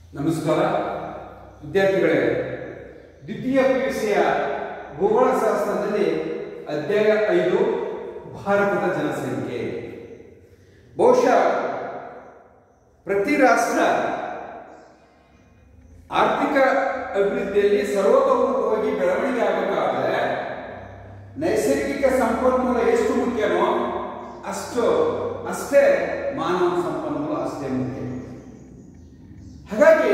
ನಮಸ್ಕಾರ ವಿದ್ಯಾರ್ಥಿಗಳೇ ದ್ವಿತೀಯ ಪಿಯುಸಿಯ ಭೂಗೋಳಶಾಸ್ತ್ರದಲ್ಲಿ ಅಧ್ಯಾಯ ಐದು ಭಾರತದ ಜನಸಂಖ್ಯೆ ಬಹುಶಃ ಪ್ರತಿ ರಾಷ್ಟ್ರ ಆರ್ಥಿಕ ಅಭಿವೃದ್ಧಿಯಲ್ಲಿ ಸರ್ವತೋಮುಖವಾಗಿ ಬೆಳವಣಿಗೆ ಆಗಬೇಕಾದ್ರೆ ನೈಸರ್ಗಿಕ ಸಂಪನ್ಮೂಲ ಎಷ್ಟು ಮುಖ್ಯನೋ ಅಷ್ಟು ಅಷ್ಟೇ ಮಾನವ ಸಂಪನ್ಮೂಲ ಅಷ್ಟೇ ಮುಖ್ಯ ಹಾಗಾಗಿ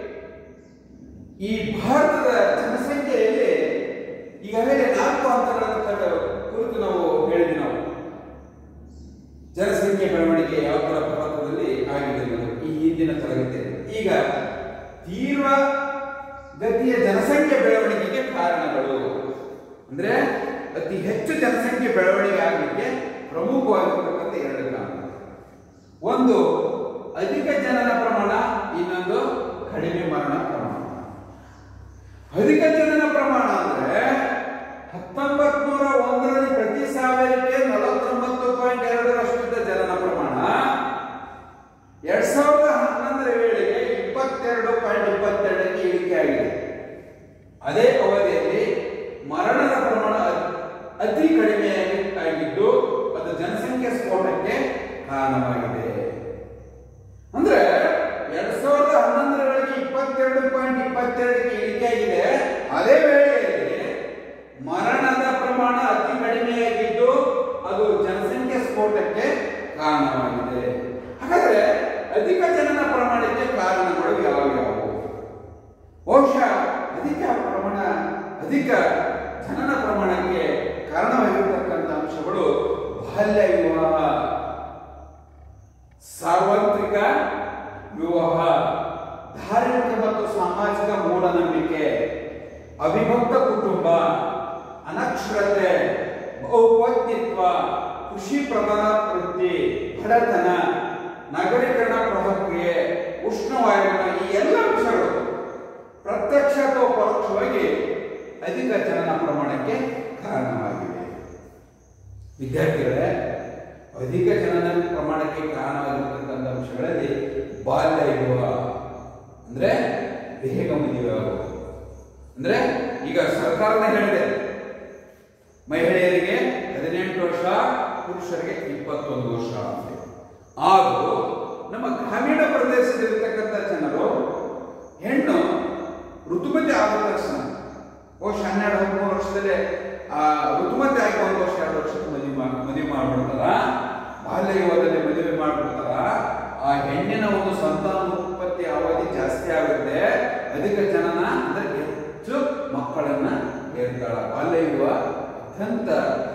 ಈ ಭಾರತದ ಜನಸಂಖ್ಯೆಯಲ್ಲಿ ಈಗಾಗಲೇ ನಾಲ್ಕು ಹಂತಗಳನ್ನು ಕಂಡು ಕುರಿತು ನಾವು ಹೇಳಿದ್ವಿ ನಾವು ಜನಸಂಖ್ಯೆ ಬೆಳವಣಿಗೆ ಯಾವ ತರ ಭಾರತದಲ್ಲಿ ಆಗಿದೆ ಅನ್ನೋದು ಈ ಹಿಂದಿನ ತರಗತಿಯಲ್ಲಿ ಈಗ ತೀವ್ರ ಗತಿಯ ಜನಸಂಖ್ಯೆ ಬೆಳವಣಿಗೆಗೆ ಕಾರಣಗಳು ಅಂದ್ರೆ ಅತಿ ಹೆಚ್ಚು ಜನಸಂಖ್ಯೆ ಬೆಳವಣಿಗೆ ಆಗಲಿಕ್ಕೆ ಪ್ರಮುಖವಾಗಿರ್ತಕ್ಕಂಥ ಎರಡು ಕಾರಣ ಒಂದು ಅಧಿಕ ಜನನ ಪ್ರಮಾಣ ಇನ್ನೊಂದು ಕಡಿಮೆ ಮರಣ ಪ್ರಮಾಣ ಅಧಿಕ ಜನನ ಪ್ರಮಾಣ ಅಂದ್ರೆ ಹತ್ತೊಂಬತ್ ನೂರ ಒಂದರಲ್ಲಿ ಪ್ರತಿ ಸಾವಿರಕ್ಕೆ ನಲವತ್ತೊಂಬತ್ತು ಪಾಯಿಂಟ್ ಎರಡರಷ್ಟಿದ್ದ ಜನನ ಪ್ರಮಾಣ ಎರಡ್ ಸಾವಿರದ ಹನ್ನೊಂದರ ವೇಳೆಗೆ ಇಪ್ಪತ್ತೆರಡು ಪಾಯಿಂಟ್ ಇಪ್ಪತ್ತೆರಡಕ್ಕೆ ಇಳಿಕೆ ಆಗಿದೆ ಅದೇ ಅವಧಿಯಲ್ಲಿ ಮರಣದ ಪ್ರಮಾಣ ಅತಿ ಕಡಿಮೆ ಆಗಿದ್ದು ಅದು ಜನಸಂಖ್ಯೆ ಸ್ಫೋಟಕ್ಕೆ ಕಾರಣವಾಗಿದೆ ಅಂದ್ರೆ ಎರಡ್ ಸಾವಿರದ ಹನ್ನೊಂದರೊಳಗೆ ಇಪ್ಪತ್ತೆರಡು ಪಾಯಿಂಟ್ ಇಪ್ಪತ್ತೆರಡಕ್ಕೆ ಇಳಿಕೆ ಆಗಿದೆ ಅದೇ ವೇಳೆಯಲ್ಲಿ ಮರಣದ ಪ್ರಮಾಣ ಅತಿ ಕಡಿಮೆಯಾಗಿದ್ದು ಅದು ಜನಸಂಖ್ಯೆ ಸ್ಫೋಟಕ್ಕೆ ಕಾರಣವಾಗಿದೆ ಹಾಗಾದ್ರೆ ಅಧಿಕ ಜನನ ಪ್ರಮಾಣಕ್ಕೆ ಕಾರಣಗಳು ಯಾವ್ಯಾವು ಬಹುಶಃ ಅಧಿಕ ಪ್ರಮಾಣ ಅಧಿಕ ಜನನ ಪ್ರಮಾಣಕ್ಕೆ ಕಾರಣವಾಗಿರತಕ್ಕಂಥ ಅಂಶಗಳು ಬಾಲ್ಯ ವಿವಾಹ ಸಾರ್ವತ್ರಿಕ ವಿವಾಹ ಧಾರ್ಮಿಕ ಮತ್ತು ಸಾಮಾಜಿಕ ಮೂಢನಂಬಿಕೆ ಅವಿಭಕ್ತ ಕುಟುಂಬ ಅನಕ್ಷರತೆ ಬಹುಪತ್ನಿತ್ವ ಕೃಷಿ ಪ್ರಧಾನ ವೃತ್ತಿ ಬಡತನ ನಗರೀಕರಣ ಪ್ರಕ್ರಿಯೆ ಉಷ್ಣವಾಯುವಿನ ಈ ಎಲ್ಲ ಅಂಶಗಳು ಪ್ರತ್ಯಕ್ಷ ಅಥವಾ ಪರೋಕ್ಷವಾಗಿ ಅಧಿಕ ಜನನ ಪ್ರಮಾಣಕ್ಕೆ ಕಾರಣವಾಗಿವೆ ವಿದ್ಯಾರ್ಥಿಗಳೇ ಅಧಿಕ ಜನನ ಪ್ರಮಾಣಕ್ಕೆ ಕಾರಣವಾಗಿರ್ತಕ್ಕಂಥ ಅಂಶಗಳಲ್ಲಿ ಬಾಲ್ಯ ವಿವಾಹ ಅಂದ್ರೆ ಬೇಗ ಮದುವೆ ಆಗುವುದು ಅಂದ್ರೆ ಈಗ ಸರ್ಕಾರನೇ ಹೇಳಿದೆ ಮಹಿಳೆಯರಿಗೆ ಹದಿನೆಂಟು ವರ್ಷ ಪುರುಷರಿಗೆ ಇಪ್ಪತ್ತೊಂದು ವರ್ಷ ಅಂತ ಆದರೂ ನಮ್ಮ ಗ್ರಾಮೀಣ ಪ್ರದೇಶದಲ್ಲಿರ್ತಕ್ಕಂಥ ಜನರು ಹೆಣ್ಣು ಋತುಮತಿ ಆದ ತಕ್ಷಣ ಬಹುಶಃ ಹನ್ನೆರಡು ಹದಿಮೂರು ವರ್ಷದಲ್ಲೇ ಆ ಋತುಮತಿ ಆಗಿ ಒಂದು ವರ್ಷ ಎರಡು ವರ್ಷಕ್ಕೆ ಮದುವೆ ಮಾಡಿ ಮದುವೆ ಮಾಡ್ಬಿಡ್ತಾರ ಬಾಲ್ಯ ಯುವದಲ್ಲಿ ಮದುವೆ ಮಾಡ್ಬಿಡ್ತಾರ ಆ ಹೆಣ್ಣಿನ ಒಂದು ಸಂತಾನೋತ್ಪತ್ತಿ ಅವಧಿ ಜಾಸ್ತಿ ಆಗುತ್ತೆ ಅಧಿಕ ಜನನ ಅಂದ್ರೆ ಹೆಚ್ಚು ಮಕ್ಕಳನ್ನ ಹೇಳ್ತಾಳ ಬಾಲ್ಯ ಯುವ ಅತ್ಯಂತ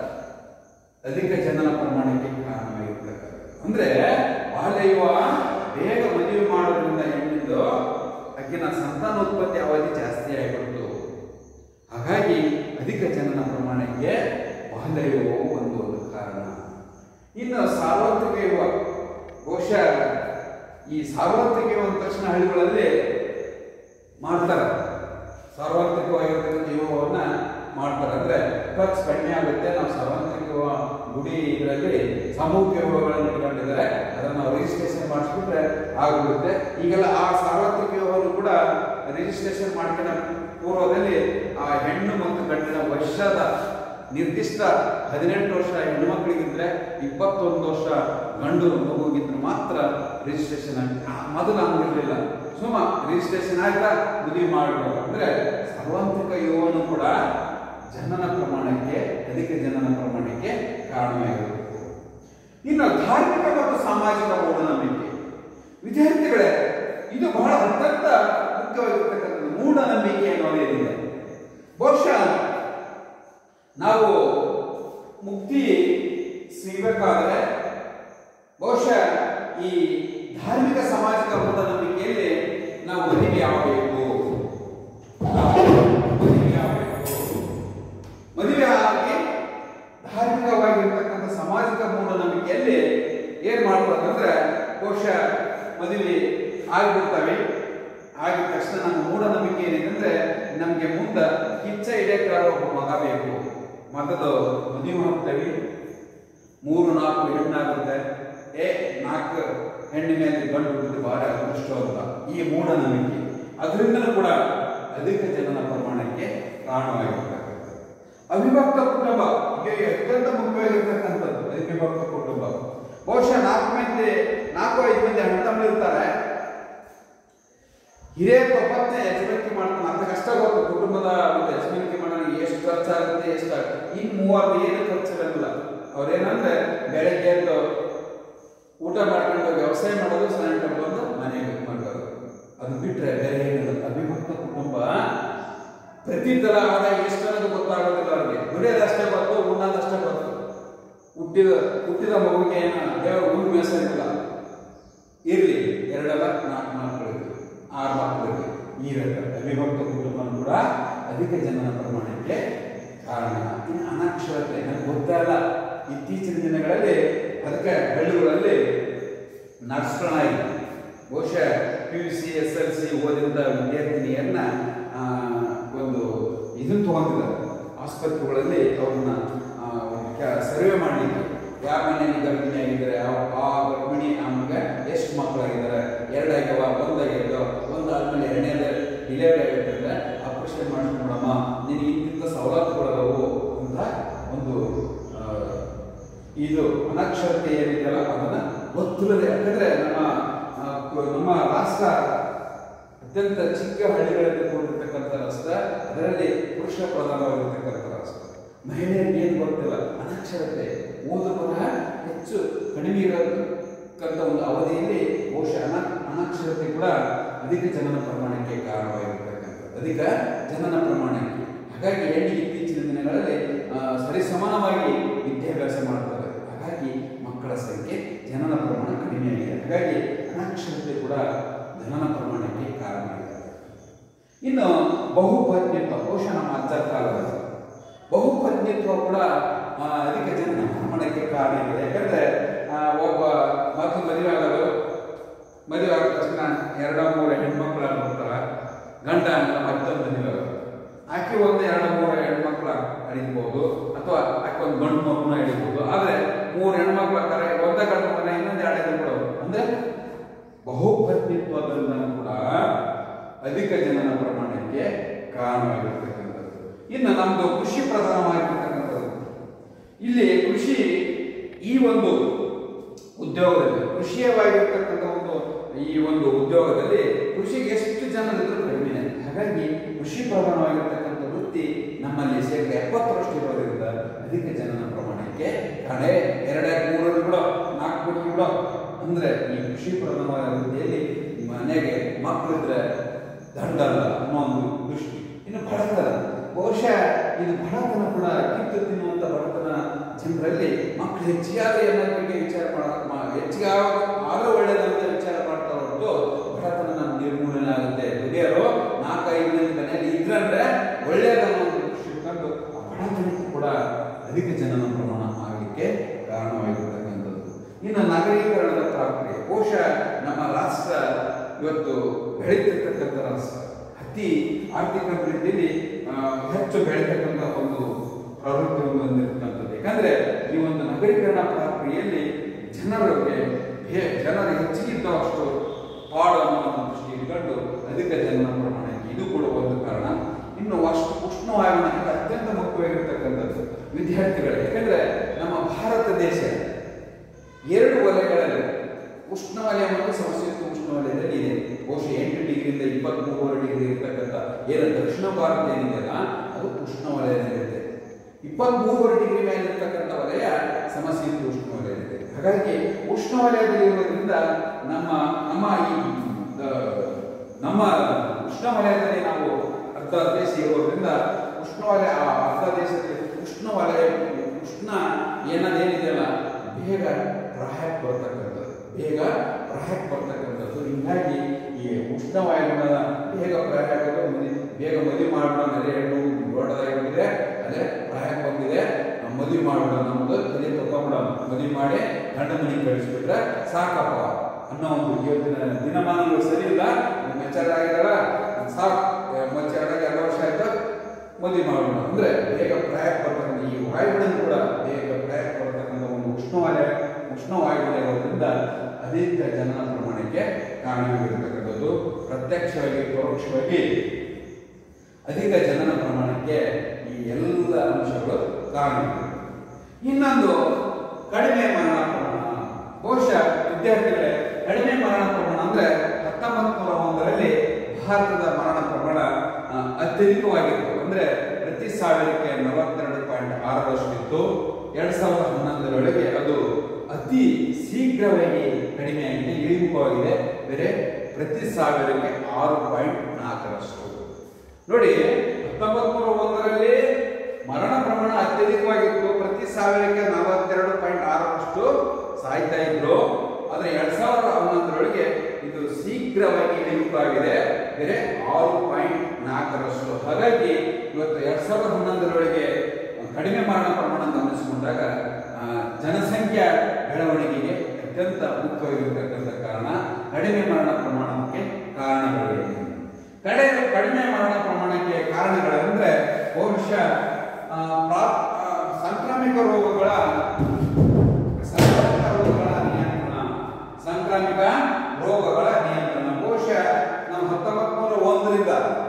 ಅಧಿಕ ಜನನ ಪ್ರಮಾಣಕ್ಕೆ ಕಾರಣವಾಗಿರ್ತಕ್ಕಂಥ ಅಂದ್ರೆ ಬಾಲ್ಯ ಯುವ ಬೇಗ ಮದುವೆ ಮಾಡೋದ್ರಿಂದ ಹೆಣ್ಣಿಂದು ಆಕಿನ ಸಂತಾನೋತ್ಪತ್ತಿ ಅವಧಿ ಜಾಸ್ತಿ ಆಗಿಬಿಡ್ತು ಹಾಗಾಗಿ ಅಧಿಕ ಜನನ ಪ್ರಮಾಣಕ್ಕೆ ಬಾಲ್ಯ ಯುವವು ಒಂದು ಒಂದು ಕಾರಣ ಇನ್ನು ಸಾರ್ವತ್ರಿಕ ಯುವ ಬಹುಶಃ ಈ ಸಾರ್ವತ್ರಿಕ ಯುವ ಅಂದ ತಕ್ಷಣ ಹಳ್ಳಿಗಳಲ್ಲಿ ಮಾಡ್ತಾರೆ ಸಾರ್ವತ್ರಿಕವಾಗಿರ್ತಕ್ಕಂಥ ಯುವವನ್ನ ಮಾಡ್ತಾರೆ ಅಂದ್ರೆ ಖರ್ಚು ಕಡಿಮೆ ಆಗುತ್ತೆ ನಾವು ಸಾರ್ವತ್ರಿಕ ಯುವ ಗುಡಿ ಇದರಲ್ಲಿ ಸಾಮೂಹಿಕ ಯುವಗಳನ್ನು ಇಟ್ಕೊಂಡಿದ್ದಾರೆ ಅದನ್ನು ನಾವು ರಿಜಿಸ್ಟ್ರೇಷನ್ ಮಾಡಿಸ್ಬಿಟ್ರೆ ಆಗುತ್ತೆ ಈಗೆಲ್ಲ ಆ ಸಾರ್ವತ್ರಿಕ ಯುವವನ್ನು ಕೂಡ ರಿಜಿಸ್ಟ್ರೇಷನ್ ಮಾಡ್ಕೊಂಡ ಪೂರ್ವದಲ್ಲಿ ಆ ಹೆಣ್ಣು ಮತ್ತು ಗಂಡಿನ ವರ್ಷದ ನಿರ್ದಿಷ್ಟ ಹದಿನೆಂಟು ವರ್ಷ ಹೆಣ್ಣು ಮಕ್ಕಳಿಗಿದ್ರೆ ಇಪ್ಪತ್ತೊಂದು ವರ್ಷ ಗಂಡು ಮಗುಗಿದ್ರೆ ಮಾತ್ರ ರಿಜಿಸ್ಟ್ರೇಷನ್ ಆಗುತ್ತೆ ಆ, ಮೊದಲು ಹಂಗಿರ್ಲಿಲ್ಲ ಸುಮ್ಮ ರಿಜಿಸ್ಟ್ರೇಷನ್ ಆಯ್ತಾ ಮದುವೆ ಮಾಡಬಹುದು ಅಂದ್ರೆ ಸಾರ್ವಾಂತಿಕ ಯುವನು ಕೂಡ ಜನನ ಪ್ರಮಾಣಕ್ಕೆ ಅಧಿಕ ಜನನ ಪ್ರಮಾಣಕ್ಕೆ ಕಾರಣವಾಗಿರಬೇಕು ಇನ್ನು ಧಾರ್ಮಿಕ ಮತ್ತು ಸಾಮಾಜಿಕ ಮೂಢನಂಬಿಕೆ ವಿದ್ಯಾರ್ಥಿಗಳೇ ಇದು ಬಹಳ ಅತ್ಯಂತ ಮುಖ್ಯವಾಗಿರ್ತಕ್ಕಂಥದ್ದು ಮೂಢನಂಬಿಕೆ ಅನ್ನೋದೇನಿದೆ ಬಹುಶಃ ನಾವು ಮುಕ್ತಿ ಸಿಗಬೇಕಾದ್ರೆ ಬಹುಶಃ ಈ ಧಾರ್ಮಿಕ ಸಾಮಾಜಿಕ ಮೂಢನಂಬಿಕೆಯಲ್ಲಿ ನಾವು ಮದುವೆ ಆಗಬೇಕು ಮದುವೆ ಆಗಬೇಕು ಮದುವೆ ಆಗಿ ಧಾರ್ಮಿಕವಾಗಿರ್ತಕ್ಕಂಥ ಸಾಮಾಜಿಕ ಮೂಢನಂಬಿಕೆಯಲ್ಲಿ ಏನ್ ಮಾಡ್ಬೇಕಂದ್ರೆ ಬಹುಶಃ ಮದುವೆ ಆಗ್ಬಿಡ್ತವೆ ಆಗಿದ ತಕ್ಷಣ ನಮ್ಮ ಮೂಢನಂಬಿಕೆ ಏನಿದೆ ಅಂದ್ರೆ ನಮ್ಗೆ ಮುಂದೆ ಕಿಚ್ಚ ಹಿಡಿಯಕ್ಕಾಗ ಒಬ್ಬ ಮಗ ಬೇಕು ಮೊದಲು ಮದುವೆ ಹೋಗ್ತೇವೆ ಮೂರು ನಾಲ್ಕು ಹೆಣ್ಣಾಗುತ್ತೆ ಏ ನಾಲ್ಕು ಹೆಣ್ಣಿನ ಮೇಲೆ ಗಂಡು ಹುಟ್ಟಿದ್ರೆ ಬಹಳ ಅದೃಷ್ಟವಂತ ಈ ಮೂಢನಂಬಿಕೆ ಅದರಿಂದಲೂ ಕೂಡ ಅಧಿಕ ಜನನ ಪ್ರಮಾಣಕ್ಕೆ ಕಾರಣವಾಗಿರ್ತಕ್ಕಂಥದ್ದು ಅವಿಭಕ್ತ ಕುಟುಂಬ ಈಗ ಅತ್ಯಂತ ಮುಖ್ಯವಾಗಿರ್ತಕ್ಕಂಥದ್ದು ಅವಿಭಕ್ತ ಕುಟುಂಬ ಬಹುಶಃ ನಾಲ್ಕು ಮಂದಿ ನಾಲ್ಕು ಐದು ಮಂದಿ ಅಣ್ಣ ತಮ್ಮ ಇರ್ತಾರೆ ಹಿರಿಯ ಒಬ್ಬತ್ತೇ ಯಜಮಾನಿಕೆ ಮಾಡ್ತಾನೆ ಅಂತ ಕಷ್ಟ ಗೊತ್ತು ಕುಟುಂಬದ ಒಂದು ಯಜಮಾನಿಕೆ ಮಾಡೋಣ ಎಷ್ಟು ಖರ್ಚಾಗುತ್ತೆ ಎಷ್ಟು ಇನ್ನು ಮೂವತ್ತು ಏನು ಖರ್ಚಿರಲ್ಲ ಅವ್ರೇನಂದ್ರೆ ಬೆಳಗ್ಗೆ ಎದ್ದು ಊಟ ಮಾಡ್ಕೊಂಡು ವ್ಯವಸಾಯ ಮಾಡೋದು ಸಾಯಂಕಾಲ ಬಂದು ಮನೆಗೆ ಮಾಡೋದು ಅದು ಬಿಟ್ರೆ ಬೇರೆ ಏನಿಲ್ಲ ಅವಿಭಕ್ತ ಕುಟುಂಬ ಪ್ರತಿ ತರ ಆದಾಯ ಎಷ್ಟು ಅನ್ನೋದು ಗೊತ್ತಾಗೋದಿಲ್ಲ ಅವ್ರಿಗೆ ದುಡಿಯೋದಷ್ಟೇ ಗೊತ್ತು ಉಣ್ಣೋದಷ್ಟೇ ಗೊತ್ತು ಹುಟ್ಟಿದ ಹುಟ್ಟಿದ ಮಗುವಿಗೆ ಏನು ದೇವರ ಹುಣ್ಣು ಮೇಸಂಗಿಲ್ಲ ಇರಲಿ ಎರಡಲ್ಲ ನಾಲ್ಕು ಮಕ್ಕಳಿಗೆ ಆರು ಮಕ್ಕಳಿಗೆ ಈ ರೀತಿ ಅವಿಭಕ್ತ ಕುಟುಂಬ ಕೂಡ ಅಧಿಕ ಜನನ ಪ್ರಮಾಣಕ್ಕೆ ಕಾರಣ ಇನ್ನು ಅನಕ್ಷರತೆ ನನಗೆ ಗೊತ್ತಲ್ಲ ಇತ್ತೀಚಿನ ದಿನಗಳಲ್ಲಿ ಅದಕ್ಕೆ ಹಳ್ಳಿಗಳಲ್ಲಿ ನರ್ಸ್ಗಳಾಗಿ ಬಹುಶಃ P U C S L C ಓದಿದ ವಿದ್ಯಾರ್ಥಿನಿಯನ್ನ ಆ, ಒಂದು ಇದನ್ನು ತಗೊಂಡಿದ್ದಾರೆ ಆಸ್ಪತ್ರೆಗಳಲ್ಲಿ ಅವ್ರನ್ನ ಆ, ಒಂದು ಕ- ಸರ್ವೆ ಮಾಡಲಿಕ್ಕೆ ಯಾವ ಮನೆಯಲ್ಲಿ ಗರ್ಭಿಣಿ ಆಗಿದ್ದಾರೆ ಆ ಆ ಗರ್ಭಿಣಿ ನಮ್ಗೆ ಎಷ್ಟು ಮಕ್ಕಳಾಗಿದ್ದಾರೆ ಎರಡಾಗ್ಯವ ಒಂದಾಗ್ಯವ ಒಂದಾದ್ಮೇಲೆ ಎರಡನೇದ ಡಿಲಿವರಿ ಆಗಿರ್ತದೆ ಆಪರೇಷನ್ ಮಾಡ್ಕೊಂಡ್ಬಿಡಮ್ಮ ನಿನಗೆ ಇಂತಿಂತ ಸವಲತ್ತುಗಳದವು ಅಂತ ಒಂದು ಆ, ಇದು ಅನಕ್ಷರತೆ ಏನಿದೆಯಲ್ಲ ಅದನ್ನ ಗೊತ್ತಿಲ್ಲದೆ ಯಾಕಂದ್ರೆ ನಮ್ಮ ಆ, ಕು- ನಮ್ಮ ರಾಷ್ಟ್ರ ಅತ್ಯಂತ ಚಿಕ್ಕ ಹಳ್ಳಿಗಳಲ್ಲಿ ಕೂಡಿರ್ತಕ್ಕಂಥ ರಾಷ್ಟ್ರ ಅದರಲ್ಲಿ ಪುರುಷ ಪ್ರಧಾನವಾಗಿರ್ತಕ್ಕಂಥ ರಾಷ್ಟ್ರ ಮಹಿಳೆಯರಿಗೆ ಏನು ಗೊತ್ತಿಲ್ಲ ಅನಕ್ಷರತೆ ಓದು ಬರಹ ಹೆಚ್ಚು ಕಡಿಮೆ ಇರತಕ್ಕಂಥ ಒಂದು ಅವಧಿಯಲ್ಲಿ ಬಹುಶಃ ಅನ ಅನಕ್ಷರತೆ ಕೂಡ ಅಧಿಕ ಜನನ ಪ್ರಮಾಣಕ್ಕೆ ಕಾರಣವಾಗಿರ್ತಕ್ಕಂಥದ್ದು ಅಧಿಕ ಜನನ ಪ್ರಮಾಣಕ್ಕೆ ಹಾಗಾಗಿ ಹೆಣ್ಣಿಗೆ ಇತ್ತೀಚಿನ ದಿನಗಳಲ್ಲಿ ಆ, ಸರಿಸಮಾನವಾಗಿ ವಿದ್ಯಾಭ್ಯಾಸ ಮಾಡ್ತಾರೆ ಹಾಗಾಗಿ ಮಕ್ಕಳ ಸಂಖ್ಯೆ ಜನನ ಪ್ರಮಾಣ ಕಡಿಮೆಯಾಗಿದೆ ಹಾಗಾಗಿ ಅನಕ್ಷರತೆ ಕೂಡ ಜನನ ಪ್ರಮಾಣಕ್ಕೆ ಕಾರಣವಾಗಿದೆ ಇನ್ನು ಬಹುಪತ್ನಿತ್ವ ಬಹುಶಃ ನಮ್ಮ ಅಜ್ಜರ ಕಾಲದಲ್ಲಿ ಬಹುಪತ್ನಿತ್ವ ಕೂಡ ಆ, ಅಧಿಕ ಜನನ ಪ್ರಮಾಣಕ್ಕೆ ಕಾರಣ ಇದೆ ಯಾಕಂದ್ರೆ ಆ, ಒಬ್ಬ ಮೊದಲು ಮದುವೆ ಆಗೋದು ಮದುವೆ ಆದ ತಕ್ಷಣ ಎರಡ ಮೂರು ಹೆಣ್ಮಕ್ಳು ಆಗ್ಬಿಡ್ತಾರ ಗಂಡ ಅಂತ ಮತ್ತೊಂದು ಮದುವೆ ಆಗೋದು ಆಕೆ ಒಂದು ಎರಡು ಮೂರು ಹೆಣ್ಮಕ್ಳ ಹಿಡಿಬಹುದು ಅಥವಾ ಆಕೆ ಒಂದು ಗಂಡು ಮಗುನ ಹಿಡಿಬಹುದು ಆದ್ರೆ ಮೂರು ಹೆಣ್ಮಕ್ಳ ಕರೆ ಒಂದ ಗಂಡು ಮಗನ ಇನ್ನೊಂದು ಎರಡು ಹಿಡಿದ್ಬಿಡೋದು ಅಂದ್ರೆ ಬಹುಪತ್ನಿತ್ವದಿಂದ ಕೂಡ ಅಧಿಕ ಜನನ ಪ್ರಮಾಣಕ್ಕೆ ಕಾರಣವಾಗಿರ್ತಕ್ಕಂಥದ್ದು ಇನ್ನು ನಮ್ದು ಕೃಷಿ ಪ್ರಧಾನವಾಗಿರ್ತಕ್ಕಂಥದ್ದು ಇಲ್ಲಿ ಕೃಷಿ ಈ ಒಂದು ಉದ್ಯೋಗದಲ್ಲಿ ಕೃಷಿಯವಾಗಿರ್ತಕ್ಕಂಥ ಒಂದು ಈ ಒಂದು ಉದ್ಯೋಗದಲ್ಲಿ ಕೃಷಿಗೆ ಎಷ್ಟು ಜನರಿದ್ರು ಕಡಿಮೆ ಹಾಗಾಗಿ ಕೃಷಿ ಪ್ರಧಾನವಾಗಿರ್ತಕ್ಕಂಥ ವೃತ್ತಿ ನಮ್ಮಲ್ಲಿ ಶೇಕಡ ಎಪ್ಪತ್ತರಷ್ಟು ಇರೋದ್ರಿಂದ ಅಧಿಕ ಜನನ ಪ್ರಮಾಣಕ್ಕೆ ಕಡೆ ಎರಡಾಗಿ ಮೂರರಲ್ಲಿ ಕೂಡ ನಾಲ್ಕು ಕೋಟಿ ಕೂಡ ಅಂದ್ರೆ ಈ ಕೃಷಿ ಪ್ರಧಾನವಾದ ವೃತ್ತಿಯಲ್ಲಿ ಮನೆಗೆ ಮಕ್ಕಳಿದ್ರೆ ದಂಡಲ್ಲ ಅನ್ನೋ ಒಂದು ದೃಷ್ಟಿ ಇನ್ನು ಬಡತನ ಬಹುಶಃ ಇದು ಬಡತನ ಕೂಡ ಕಿತ್ತು ತಿನ್ನುವಂತ ಬಡತನ ಜನರಲ್ಲಿ ಮಕ್ಕಳು ಹೆಚ್ಚಿಗೆ ಆದ್ರೆ ಅನ್ನೋ ಬಗ್ಗೆ ವಿಚಾರ ಮಾಡ ಮಾ- ಹೆಚ್ಚಿಗೆ ಆಗ- ಆದ್ರೂ ಒಳ್ಳೇದಂತ ವಿಚಾರ ಮಾಡ್ತಾ ಹೊರತು ಬಡತನ ನಮ್ಮ ನಿರ್ಮೂಲನೆ ಆಗುತ್ತೆ ದುಡಿಯೋರು ನಾಲ್ಕೈದು ಮಂದಿ ಮನೆಯಲ್ಲಿ ಇದ್ರಂದ್ರೆ ಒಳ್ಳೇದನ್ನೋ ಒಂದು ದೃಷ್ಟಿ ಇಟ್ಕೊಂಡು ಆ ಬಡತನಕ್ಕೆ ಕೂಡ ಅಧಿಕ ಜನನ ಪ್ರಮಾಣ ಆಗಲಿಕ್ಕೆ ಕಾರಣವಾಗಿರ್ತಕ್ಕಂಥದ್ದು ಇನ್ನು ನಗರೀಕರಣದ ಪ್ರಕ್ರಿಯೆ ಬಹುಶಃ ನಮ್ಮ ರಾಷ್ಟ್ರ ಇವತ್ತು ಬೆಳೀತಿರ್ತಕ್ಕಂಥ ರಾಷ್ಟ್ರ ಅತಿ ಆರ್ಥಿಕ ಅಭಿವೃದ್ಧಿಯಲ್ಲಿ ಆ, ಹೆಚ್ಚು ಬೆಳೀತಕ್ಕಂಥ ಒಂದು ಪ್ರವೃತ್ತಿಯನ್ನು ಹೊಂದಿರತಕ್ಕಂಥದ್ದು ಯಾಕಂದ್ರೆ ಈ ಒಂದು ನಗರೀಕರಣ ಪ್ರಕ್ರಿಯೆಯಲ್ಲಿ ಜನರಿಗೆ ಹೇ- ಜನರು ಹೆಚ್ಚಿಗಿದ್ದವಷ್ಟು ಪಾಡು ಅನ್ನೋ ಒಂದು ದೃಷ್ಟಿ ಇಟ್ಕೊಂಡು ಅಧಿಕ ಜನನ ಪ್ರಮಾಣಕ್ಕೆ ಇದು ಕೂಡ ಒಂದು ಕಾರಣ ಇನ್ನು ಅಷ್ಟು ಉಷ್ಣವಾಯುವಿನ ಇದು ಅತ್ಯಂತ ಮುಖ್ಯವಾಗಿರ್ತಕ್ಕಂಥದ್ದು ವಿದ್ಯಾರ್ಥಿಗಳು ಯಾಕಂದ್ರೆ ನಮ್ಮ ಭಾರತ ದೇಶ ಎರಡು ವಲಯಗಳಲ್ಲಿ ಉಷ್ಣವಲಯ ಮತ್ತು ಸಮಶೀತೋಷ್ಣ ಉಷ್ಣವಲಯದಲ್ಲಿ ಇದೆ ಬಹುಶಃ ಎಂಟು ಡಿಗ್ರಿಯಿಂದ ಇಪ್ಪತ್ಮೂರು ಡಿಗ್ರಿ ಇರ್ತಕ್ಕಂಥ ಏನು ದಕ್ಷಿಣ ಭಾರತ ಏನಿದೆಯಲ್ಲ ಅದು ಉಷ್ಣವಲಯದಲ್ಲಿರುತ್ತೆ ಇಪ್ಪತ್ಮೂರುವರೆ ಡಿಗ್ರಿ ಮೇಲೆ ಇರ್ತಕ್ಕಂಥ ವಲಯ ಸಮಶೀತ ಉಷ್ಣವಲಯದಲ್ಲಿದೆ ಹಾಗಾಗಿ ಉಷ್ಣವಲಯದಲ್ಲಿ ಇರೋದ್ರಿಂದ ನಮ್ಮ ನಮ್ಮ ಈ ಆ, ನಮ್ಮ ಉಷ್ಣವಲಯದಲ್ಲಿ ನಾವು ಅರ್ಧ ದೇಶ ಇರೋದ್ರಿಂದ ಉಷ್ಣವಲಯ ಆ ಅರ್ಧ ದೇಶದಲ್ಲಿ ಉಷ್ಣವಲಯ ಉಷ್ಣ ಏನದೇನಿದೆಯಲ್ಲ ಬೇಗ ಪ್ರಾಯಕ್ಕೆ ಬರ್ತಕ್ಕಂಥದ್ದು ಬೇಗ ಪ್ರಾಯಕ್ಕೆ ಬರ್ತಕ್ಕಂಥದ್ದು ಹಿಂಗಾಗಿ ಈ ಉಷ್ಣವಾಯುಗುಣ ಬೇಗ ಪ್ರಾಯ ಆಗೋದು ಮದಿ ಬೇಗ ಮದುವೆ ಮಾಡೋಣ ನೆರೆ ಹೆಣ್ಣು ದೊಡ್ಡದಾಗಿಬಿಟ್ಟಿದೆ ಅದೇ ಪ್ರಾಯಕ್ಕೆ ಬಂದಿದೆ ನಾವು ಮದುವೆ ಮಾಡೋಣ ನಮ್ದು ತಲೆ ತಗೊಂಬಿಡೋಣ ಮದುವೆ ಮಾಡಿ ಗಂಡ ಮನೆಗೆ ಕಳಿಸ್ಬಿಟ್ರೆ ಸಾಕಪ್ಪ ಅನ್ನೋ ಒಂದು ಇವತ್ತಿನ ದಿನಮಾನಗಳು ಸರಿ ಇಲ್ಲ ಮೆಚ್ಚರ್ ಆಗಿದಾರ ಸಾಕು ಮೆಚ್ಚರ್ ಆಗಿ ಎರಡು ವರ್ಷ ಆಯ್ತು ಮದುವೆ ಮಾಡೋಣ ಅಂದ್ರೆ ಬೇಗ ಪ್ರಾಯಕ್ಕೆ ಬರ್ತಕ್ಕಂಥ ಈ ವಾಯುಗಳನ್ನು ಕೂಡ ಬೇಗ ಪ್ರಾಯಕ್ಕೆ ಬರ್ತಕ್ಕಂಥ ಒಂದು ಉಷ್ಣವಲಯ ಉಷ್ಣವಾಯುವಲಯ ಇರೋದ್ರಿಂದ ಆಗಿರೋದ್ರಿಂದ ಅಧಿಕ ಜನನ ಪ್ರಮಾಣಕ್ಕೆ ಕಾರಣವಾಗಿರ್ತಕ್ಕಂಥದ್ದು ಪ್ರತ್ಯಕ್ಷವಾಗಿ ಪರೋಕ್ಷವಾಗಿ ಅಧಿಕ ಜನನ ಪ್ರಮಾಣಕ್ಕೆ ಈ ಎಲ್ಲ ಅಂಶಗಳು ಕಾರಣ ಇನ್ನೊಂದು ಕಡಿಮೆ ಮರಣ ಪ್ರಮಾಣ ಬಹುಶಃ ವಿದ್ಯಾರ್ಥಿಗಳೇ ಕಡಿಮೆ ಮರಣ ಪ್ರಮಾಣ ಅಂದ್ರೆ ಹತ್ತೊಂಬತ್ತು ನೂರ ಒಂದರಲ್ಲಿ ಭಾರತದ ಮರಣ ಪ್ರಮಾಣ ಆ, ಅತ್ಯಧಿಕವಾಗಿತ್ತು ಅಂದ್ರೆ ಪ್ರತಿ ಸಾವಿರಕ್ಕೆ ನಲವತ್ತೆರಡು ಪಾಯಿಂಟ್ ಆರರಷ್ಟಿತ್ತು ಎರಡ್ ಸಾವಿರದ ಹನ್ನೊಂದರೊಳಗೆ ಅದು ಅತಿ ಶೀಘ್ರವಾಗಿ ಕಡಿಮೆಯಾಗಿದೆ ಇಳಿಮುಖವಾಗಿದೆ ಬೇರೆ ಪ್ರತಿ ಸಾವಿರಕ್ಕೆ ಆರು ಪಾಯಿಂಟ್ ನಾಲ್ಕರಷ್ಟು ನೋಡಿ ಹತ್ತೊಂಬತ್ ನೂರ ಒಂದರಲ್ಲಿ ಮರಣ ಪ್ರಮಾಣ ಅತ್ಯಧಿಕವಾಗಿತ್ತು ಪ್ರತಿ ಸಾವಿರಕ್ಕೆ ನಲವತ್ತೆರಡು ಪಾಯಿಂಟ್ ಆರರಷ್ಟು ಸಾಯ್ತಾ ಇದ್ರು ಆದ್ರೆ ಎರಡ್ ಸಾವಿರದ ಹನ್ನೊಂದರೊಳಗೆ ಇದು ಶೀಘ್ರವಾಗಿ ಇಳಿಮುಖವಾಗಿದೆ ಬೇರೆ ಆರು ಪಾಯಿಂಟ್ ನಾಲ್ಕರಷ್ಟು ಹಾಗಾಗಿ ಇವತ್ತು ಎರಡ್ ಸಾವಿರದ ಹನ್ನೊಂದರೊಳಗೆ ಕಡಿಮೆ ಮರಣ ಪ್ರಮಾಣ ಗಮನಿಸಿಕೊಂಡಾಗ ಆ, ಜನಸಂಖ್ಯಾ ಬೆಳವಣಿಗೆಗೆ ಅತ್ಯಂತ ಮುಖ್ಯವಾಗಿರ್ತಕ್ಕಂಥ ಕಾರಣ ಕಡಿಮೆ ಮರಣ ಪ್ರಮಾಣಕ್ಕೆ ಕಾರಣಗಳಿವೆ ಕಡೆ ಕಡಿಮೆ ಮರಣ ಪ್ರಮಾಣಕ್ಕೆ ಕಾರಣಗಳೆಂದ್ರೆ ಬಹುಶಃ ಆ, ಪ್ರಾ- ಆ, ಸಾಂಕ್ರಾಮಿಕ ರೋಗಗಳ ಸಾಂಕ್ರಾಮಿಕ ರೋಗಗಳ ನಿಯಂತ್ರಣ ಸಾಂಕ್ರಾಮಿಕ ರೋಗಗಳ ನಿಯಂತ್ರಣ ಬಹುಶಃ ನಾವು ಹತ್ತೊಂಬತ್ತು ನೂರ ಒಂದರಿಂದ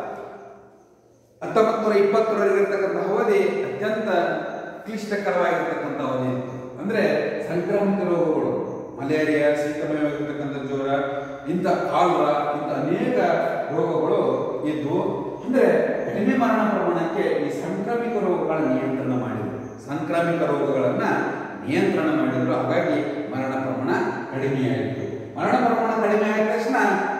ಹತ್ತೊಂಬತ್ತು ನೂರ ಇಪ್ಪತ್ತರವರೆಗೆ ಇರ್ತಕ್ಕಂಥ ಅವಧಿ ಅತ್ಯಂತ ಕ್ಲಿಷ್ಟಕರವಾಗಿರ್ತಕ್ಕಂಥ ಅವಧಿ ಇತ್ತು ಅಂದ್ರೆ ಸಾಂಕ್ರಾಮಿಕ ರೋಗಗಳು ಮಲೇರಿಯಾ ಶೀತಮಯವಾಗಿರ್ತಕ್ಕಂಥ ಜ್ವರ ಇಂಥ ಕಾಲ್ರ ಇಂಥ ಅನೇಕ ರೋಗಗಳು ಇದ್ವು ಅಂದ್ರೆ ಕಡಿಮೆ ಮರಣ ಪ್ರಮಾಣಕ್ಕೆ ಈ ಸಾಂಕ್ರಾಮಿಕ ರೋಗಗಳ ನಿಯಂತ್ರಣ ಮಾಡಿದ್ರು ಸಾಂಕ್ರಾಮಿಕ ರೋಗಗಳನ್ನ ನಿಯಂತ್ರಣ ಮಾಡಿದ್ರು ಹಾಗಾಗಿ ಮರಣ ಪ್ರಮಾಣ ಕಡಿಮೆಯಾಯಿತು ಮರಣ ಪ್ರಮಾಣ ಕಡಿಮೆ ಆದ ತಕ್ಷಣ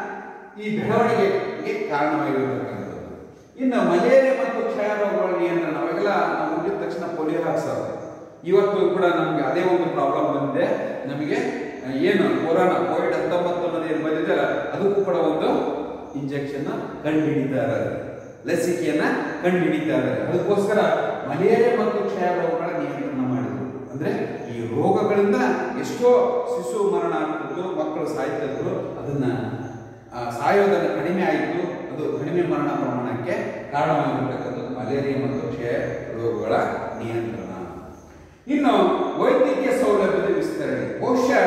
ಈ ಬೆಳವಣಿಗೆಗೆ ಕಾರಣವಾಗಿರತಕ್ಕಂಥದ್ದು ಇನ್ನು ಮಲೇರಿಯಾ ಮತ್ತು ಕ್ಷಯ ರೋಗಗಳ ನಿಯಂತ್ರಣ ಅವೆಲ್ಲ ನಾವು ಹುಟ್ಟಿದ ತಕ್ಷಣ ಪೋಲಿಯೋ ಹಾಕ್ಸೋದು ಇವತ್ತು ಕೂಡ ನಮಗೆ ಅದೇ ಒಂದು ಪ್ರಾಬ್ಲಮ್ ಬಂದಿದೆ ನಮಗೆ ಆ, ಏನು ಕೊರೋನಾ ಕೋವಿಡ್ ಹತ್ತೊಂಬತ್ತು ಅನ್ನೋದು ಏನು ಬಂದಿದೆ ಅದಕ್ಕೂ ಕೂಡ ಒಂದು ಇಂಜೆಕ್ಷನ್ ಕಂಡುಹಿಡಿತಾ ಇದ್ದಾರೆ ಲಸಿಕೆಯನ್ನ ಕಂಡುಹಿಡಿತಾ ಇದ್ದಾರೆ ಅದಕ್ಕೋಸ್ಕರ ಮಲೇರಿಯಾ ಮತ್ತು ಕ್ಷಯ ರೋಗಗಳ ನಿಯಂತ್ರಣ ಮಾಡಿದ್ರು ಅಂದ್ರೆ ಈ ರೋಗಗಳಿಂದ ಎಷ್ಟೋ ಶಿಶು ಮರಣ ಆಗ್ತಿತ್ತು ಮಕ್ಕಳು ಸಾಯ್ತಿದ್ರು ಅದನ್ನ ಆ, ಸಾಯೋದನ್ನ ಕಡಿಮೆ ಆಯಿತು ಅದು ಕಡಿಮೆ ಮರಣ ಪ್ರಮಾಣಕ್ಕೆ ಕಾರಣವಾಗಿರ್ತಕ್ಕಂಥದ್ದು ಮಲೇರಿಯಾ ಮತ್ತು ಕ್ಷಯ ರೋಗಗಳ ನಿಯಂತ್ರಣ ಇನ್ನು ವೈದ್ಯಕೀಯ ಸೌಲಭ್ಯದ ವಿಸ್ತರಣೆ ಬಹುಶಃ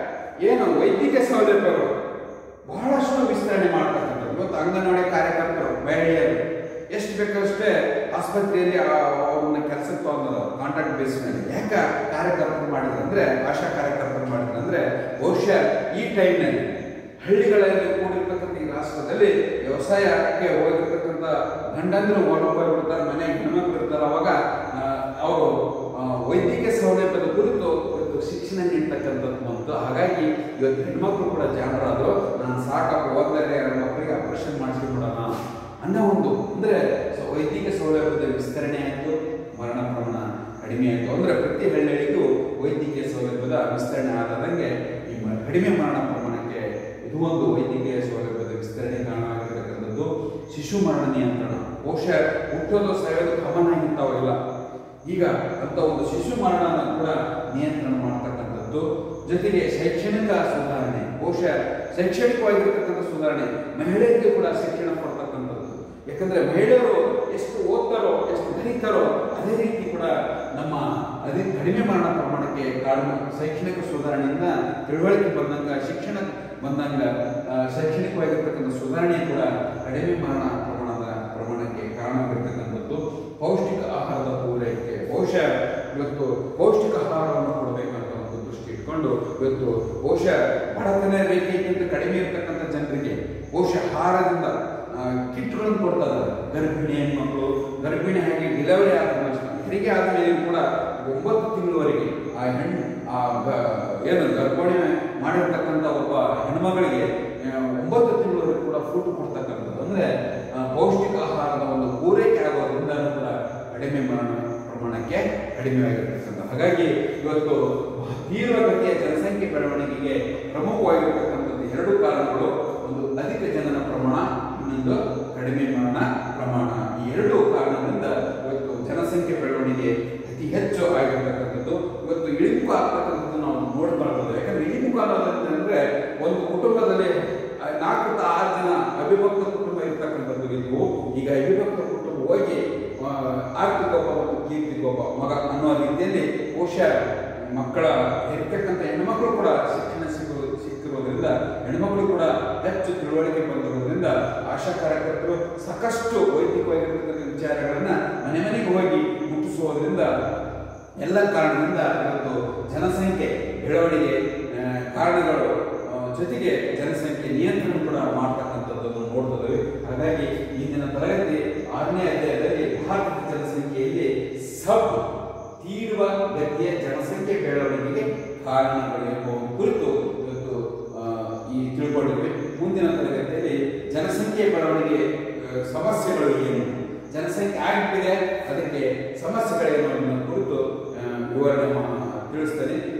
ಏನು ವೈದ್ಯಕೀಯ ಸೌಲಭ್ಯಗಳು ಬಹಳಷ್ಟು ವಿಸ್ತರಣೆ ಮಾಡ್ತಕ್ಕಂಥದ್ದು ಇವತ್ತು ಅಂಗನವಾಡಿ ಕಾರ್ಯಕರ್ತರು ಮಹಿಳೆಯರು ಎಷ್ಟು ಬೇಕಷ್ಟೇ ಆಸ್ಪತ್ರೆಯಲ್ಲಿ ಆ- ಅವ್ರನ್ನ ಕೆಲಸಕ್ಕೆ ತಗೊಂಡ್ರು ಕಾಂಟ್ರಾಕ್ಟ್ ಬೇಸ್ ಮೇಲೆ ಯಾಕ ಕಾರ್ಯಕರ್ತರು ಮಾಡಿದ್ರು ಅಂದ್ರೆ ಆಶಾ ಕಾರ್ಯಕರ್ತರು ಮಾಡಿದ್ರು ಅಂದ್ರೆ ಬಹುಶಃ ಈ ಟೈಮ್ನಲ್ಲಿ ಹಳ್ಳಿಗಳಲ್ಲಿ ಕೂಡಿರ್ತಕ್ಕಂಥ ಈ ರಾಷ್ಟ್ರದಲ್ಲಿ ವ್ಯವಸಾಯಕ್ಕೆ ಹೋಗಿರ್ತಕ್ಕಂಥ ಗಂಡಂದ್ರು ಹೊರಗೋಗ್ಬಿಡ್ತಾರೆ ಮನೆ ಹೆಣ್ಮಕ್ಳು ಇರ್ತಾರೆ ಅವಾಗ ಅವರು ವೈದ್ಯಕೀಯ ಸೌಲಭ್ಯದ ಕುರಿತು ಇವತ್ತು ಶಿಕ್ಷಣ ನೀಡ್ತಕ್ಕಂಥದ್ದು ಬಂತು ಹಾಗಾಗಿ ಇವತ್ತು ಹೆಣ್ಮಕ್ಳು ಕೂಡ ಜಾಣರಾದ್ರು ನಾನು ಸಾಕಪ್ಪ ಓದ್ತಾರೆ ಎರಡು ಮಕ್ಕಳಿಗೆ ಆಪರೇಷನ್ ಮಾಡಿಸ್ಬಿಡೋಣ ಅನ್ನೋ ಒಂದು ಅಂದ್ರೆ ಸೊ ವೈದ್ಯಕೀಯ ಸೌಲಭ್ಯದ ವಿಸ್ತರಣೆ ಆಯಿತು ಮರಣ ಪ್ರಮಾಣ ಕಡಿಮೆ ಆಯಿತು ಅಂದ್ರೆ ಪ್ರತಿ ಹಳ್ಳಿಗಳಿಗೂ ವೈದ್ಯಕೀಯ ಸೌಲಭ್ಯದ ವಿಸ್ತರಣೆ ಆದಂಗೆ ಈ ಮ- ಕಡಿಮೆ ಮರಣ ಪ್ರಮಾಣಕ್ಕೆ ಇದು ಒಂದು ವೈದ್ಯಕೀಯ ಸೌಲಭ್ಯದ ವಿಸ್ತರಣೆ ಕಾರಣ ಆಗಿರ್ತಕ್ಕಂಥದ್ದು ಶಿಶು ಮರಣ ನಿಯಂತ್ರಣ ಬಹುಶಃ ಹುಟ್ಟೋದು ಸಾಯೋದು ಕಾಮನ್ ಆಗಿರ್ತಾವಿಲ್ಲ ಈಗ ಅಂತ ಒಂದು ಶಿಶು ಮರಣನ ಕೂಡ ನಿಯಂತ್ರಣ ಮಾಡ್ತಕ್ಕಂಥದ್ದು ಜೊತೆಗೆ ಶೈಕ್ಷಣಿಕ ಸುಧಾರಣೆ ಬಹುಶಃ ಶೈಕ್ಷಣಿಕವಾಗಿರ್ತಕ್ಕಂಥ ಸುಧಾರಣೆ ಮಹಿಳೆಯರಿಗೆ ಕೂಡ ಶಿಕ್ಷಣ ಕೊಡ್ತಕ್ಕಂಥದ್ದು ಯಾಕಂದ್ರೆ ಮಹಿಳೆಯರು ಎಷ್ಟು ಓದ್ತಾರೋ ಎಷ್ಟು ಕಲಿತಾರೋ ಅದೇ ರೀತಿ ಕೂಡ ನಮ್ಮ ಅದೇ ಕಡಿಮೆ ಮರಣ ಪ್ರಮಾಣಕ್ಕೆ ಕಾರಣ ಶೈಕ್ಷಣಿಕ ಸುಧಾರಣೆಯಿಂದ ತಿಳುವಳಿಕೆ ಬಂದಂಗ ಶಿಕ್ಷಣ ಬಂದಂಗ ಆ, ಶೈಕ್ಷಣಿಕವಾಗಿರ್ತಕ್ಕಂಥ ಸುಧಾರಣೆ ಕೂಡ ಕಡಿಮೆ ಮರಣ ಪ್ರಮಾಣದ ಪ್ರಮಾಣಕ್ಕೆ ಕಾರಣವಾಗಿರ್ತಕ್ಕಂಥದ್ದು ಪೌಷ್ಟಿಕ ಆಹಾರದ ಪೂರೈಕೆ ಬಹುಶಃ ಇವತ್ತು ಪೌಷ್ಟಿಕ ಆಹಾರವನ್ನು ಕೊಡಬೇಕಂತ ಒಂದು ದೃಷ್ಟಿ ಇಟ್ಕೊಂಡು ಇವತ್ತು ಬಹುಶಃ ಬಡತನ ರೇಖೆಗಿಂತ ಕಡಿಮೆ ಇರ್ತಕ್ಕಂಥ ಜನರಿಗೆ ಬಹುಶಃ ಆಹಾರದಿಂದ ಆ, ಕಿಟ್ಗಳನ್ನು ಕೊಡ್ತಾ ಇದ್ದಾರೆ ಗರ್ಭಿಣಿ ಹೆಣ್ಮಕ್ಳು ಗರ್ಭಿಣಿ ಆಗಿ ಡೆಲಿವರಿ ಆದ ತಕ್ಷಣ ಹೆರಿಗೆ ಆದಮೇಲೆ ಕೂಡ ಒಂಬತ್ತು ತಿಂಗಳವರೆಗೆ ಆ ಹೆಣ್ಣು ಆ ಗ- ಏನು ಗರ್ಭಿಣಿ ಮಾಡಿರ್ತಕ್ಕಂಥ ಒಬ್ಬ ಹೆಣ್ಮಗಳಿಗೆ ಆ, ಒಂಬತ್ತು ತಿಂಗಳವರೆಗೆ ಕೂಡ ಫುಡ್ ಕೊಡ್ತಕ್ಕಂಥದ್ದು ಅಂದ್ರೆ ಆ, ಪೌಷ್ಟಿಕ ಆಹಾರದ ಒಂದು ಪೂರೈಕೆ ಆಗೋದ್ರಿಂದ ಕೂಡ ಕಡಿಮೆ ಮರಣ ಪ್ರಮಾಣಕ್ಕೆ ಕಡಿಮೆಯಾಗಿರ್ತಕ್ಕಂಥ ಹಾಗಾಗಿ ಇವತ್ತು ತೀವ್ರಗತಿಯ ಜನಸಂಖ್ಯೆ ಬೆಳವಣಿಗೆಗೆ ಪ್ರಮುಖವಾಗಿರ್ತಕ್ಕಂಥದ್ದು ಎರಡು ಕಾರಣಗಳು ಒಂದು ಅಧಿಕ ಜನನ ಪ್ರಮಾಣ ಇನ್ನೊಂದು ಕಡಿಮೆ ಮರಣ ಪ್ರಮಾಣ ಈ ಎರಡು ಕಾರಣಗಳಿಂದ ಇವತ್ತು ಜನಸಂಖ್ಯೆ ಬೆಳವಣಿಗೆ ಅತಿ ಹೆಚ್ಚು ಆಗಿರ್ತಕ್ಕಂಥದ್ದು ಇವತ್ತು ಇಳಿಮುಖ ಆಗ್ತಕ್ಕಂಥದ್ದು ನಾವು ನೋಡ್ಬಾರ್ದು ಯಾಕಂದ್ರೆ ಇಳಿಮುಖ ಅನ್ನೋದ್ರಿಂದ ಅಂದ್ರೆ ಒಂದು ಕುಟುಂಬದಲ್ಲಿ ಆ, ನಾಲ್ಕು ಆರು ಜನ ಅವಿಭಕ್ತ ಕುಟುಂಬ ಇರ್ತಕ್ಕಂಥದ್ದು ಇದ್ವು ಈಗ ಅವಿಭಕ್ತ ಕುಟುಂಬ ಹೋಗಿ ಆ, ಆರ್ಥಿಕೋಪ ಮತ್ತು ಕೀರ್ತಿಕೋಪ ಮಗ ಅನ್ನೋ ರೀತಿಯಲ್ಲಿ ಬಹುಶಃ ಮಕ್ಕಳ ಇರ್ತಕ್ಕಂಥ ಹೆಣ್ಮಕ್ಳು ಕೂಡ ಶಿಕ್ಷಣ ತಿಳುವಳಿಕೆ ಬಂದಿರುವುದರಿಂದ ಆಶಾ ಕಾರ್ಯಕರ್ತರು ಸಾಕಷ್ಟು ವೈಯಕ್ತಿಕವಾಗಿರ್ತಕ್ಕಂಥ ವಿಚಾರಗಳನ್ನ ಮನೆ ಮನೆಗೆ ಹೋಗಿ ಮುಟ್ಟಿಸುವುದರಿಂದ ಎಲ್ಲ ಕಾರಣದಿಂದ ಇವತ್ತು ಜನಸಂಖ್ಯೆ ಬೆಳವಣಿಗೆ ಆ, ಕಾರಣಗಳು ಆ, ಜೊತೆಗೆ ಜನಸಂಖ್ಯೆ ನಿಯಂತ್ರಣ ಕೂಡ ಮಾಡ್ತಕ್ಕಂಥದ್ದನ್ನು ನೋಡ್ತದೆ ಹಾಗಾಗಿ ಇಂದಿನ ತರಗತಿ ಆರನೇ ಅಧ್ಯಾಯದಲ್ಲಿ ಭಾರತದ ಜನಸಂಖ್ಯೆಯಲ್ಲಿ ಸಬ್ ತೀರುವ ಗತಿಯ ಜನಸಂಖ್ಯೆ ಬೆಳವಣಿಗೆಗೆ ಕಾರಣಗಳು ಎಂಬ ಕುರಿತು ಇವತ್ತು ಆ, ಈ ತಿಳ್ಕೊಂಡಿದ್ವಿ ಮುಂದಿನ ತರಗತಿಯಲ್ಲಿ ಜನಸಂಖ್ಯೆ ಬೆಳವಣಿಗೆ ಆ, ಸಮಸ್ಯೆಗಳು ಏನು ಜನಸಂಖ್ಯೆ ಆಗಿಬಿಟ್ಟಿದೆ ಅದಕ್ಕೆ ಸಮಸ್ಯೆಗಳೇನು ಅನ್ನೋ ಕುರಿತು ಆ, ವಿವರಣೆ ಮಾ- ತಿಳಿಸ್ತೇನೆ